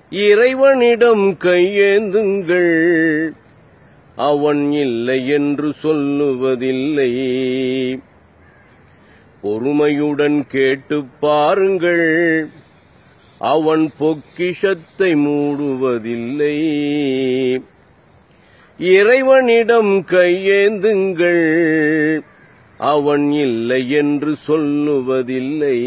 இறைவனிடம் கையேந்துங்கள் அவன் இல்லை என்று சொல்லுவதில்லை பொறுமையுடன் கேட்டுப் பாருங்கள் அவன் பொக்கிஷத்தை மூடுவதில்லை இறைவனிடம் கையேந்துங்கள் அவன் இல்லை என்று சொல்லுவதில்லை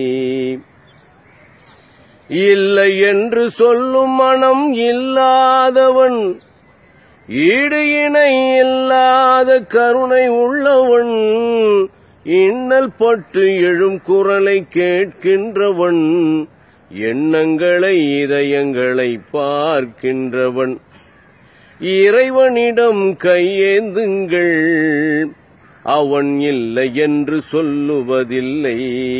இல்லை என்று சொல்லும் மனம் இல்லாதவன் ஈடு இணை இல்லாத கருணை உள்ளவன் இன்னல் பட்டு எழும் குரலை கேட்கின்றவன் எண்ணங்களை இதயங்களை பார்க்கின்றவன் இறைவனிடம் கையேந்துங்கள் அவன் இல்லை என்று சொல்லுவதில்லை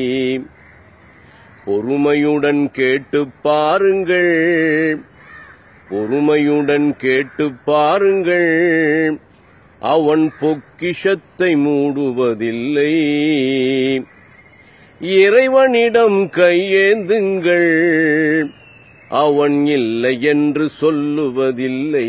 பொறுமையுடன் கேட்டுப் பாருங்கள் பொறுமையுடன் கேட்டுப் பாருங்கள் அவன் பொக்கிஷத்தை மூடுவதில்லை இறைவனிடம் கையேந்துங்கள் அவன் இல்லை என்று சொல்லுவதில்லை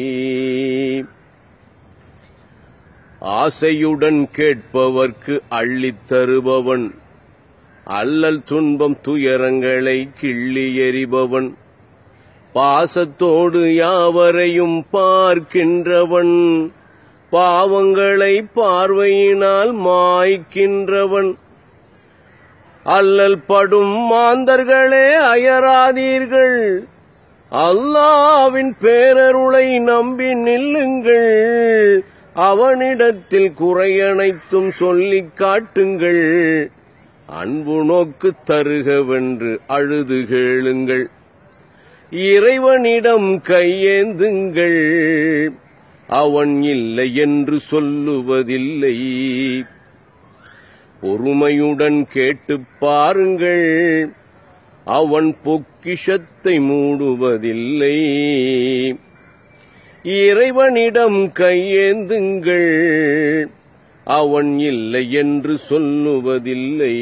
ஆசையுடன் கேட்பவர்க்கு அள்ளித் தருபவன் அல்லல் துன்பம் துயரங்களை கிள்ளி எறிபவன் பாசத்தோடு யாவரையும் பார்க்கின்றவன் பாவங்களை பார்வையினால் மாய்க்கின்றவன் அல்லல் படும் மாந்தர்களே அயராதீர்கள் அல்லாவின் பேரருளை நம்பி நில்லுங்கள் அவனிடத்தில் குறையனைத்தும் சொல்லிக் காட்டுங்கள் அன்பு நோக்கு தருகவென்று அழுது கேளுங்கள் இறைவனிடம் கையேந்துங்கள் அவன் இல்லை என்று சொல்லுவதில்லை பொறுமையுடன் கேட்டுப் பாருங்கள் அவன் பொக்கிஷத்தை மூடுவதில்லை இறைவனிடம் கையேந்துங்கள் அவன் இல்லை என்று சொல்லுவதில்லை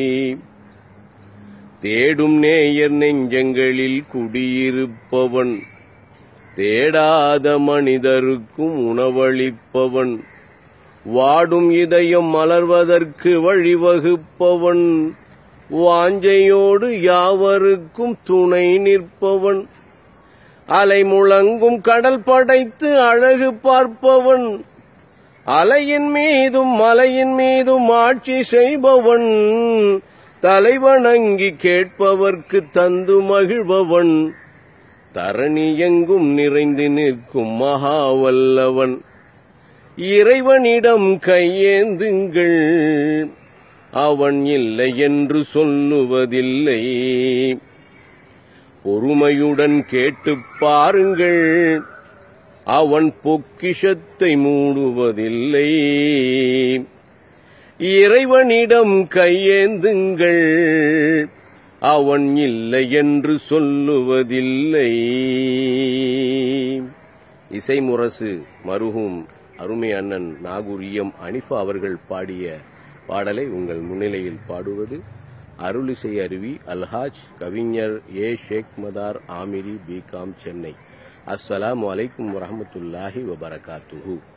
தேடும் நேயர் நெஞ்சங்களில் குடியிருப்பவன் தேடாத மனிதருக்கும் உணவளிப்பவன் வாடும் இதயம் மலர்வதற்கு வழிவகுப்பவன் வாஞ்சையோடு யாவருக்கும் துணை நிற்பவன் அலை முழங்கும் கடல் படைத்து அழகு பார்ப்பவன் அலையின் மீதும் மலையின் மீதும் ஆட்சி செய்பவன் தலைவணங்கி கேட்பவர்க்கு தந்து மகிழ்பவன் தரணி எங்கும் நிறைந்து நிற்கும் மகாவல்லவன் இறைவனிடம் கையேந்துங்கள் அவன் இல்லை என்று சொல்லுவதில்லை பொறுமையுடன் கேட்டுப் பாருங்கள் அவன் பொக்கிஷத்தை மூடுவதில்லை இறைவனிடம் கையேந்துங்கள் அவன் இல்லை என்று சொல்லுவதில்லை இசைமுரசு மருகும் அருமை அண்ணன் நாகூரியம் அனிஃபா அவர்கள் பாடிய பாடலை உங்கள் முன்னிலையில் பாடுவது அருளிசை அருவி அல்ஹாஜ் கவிஞர் ஏ ஷேக் மதார் ஆமிரி பிகாம் சென்னை அஸ்ஸலாமு அலைக்கும் வரஹமத்துல்லாஹி வபரகாத்துஹு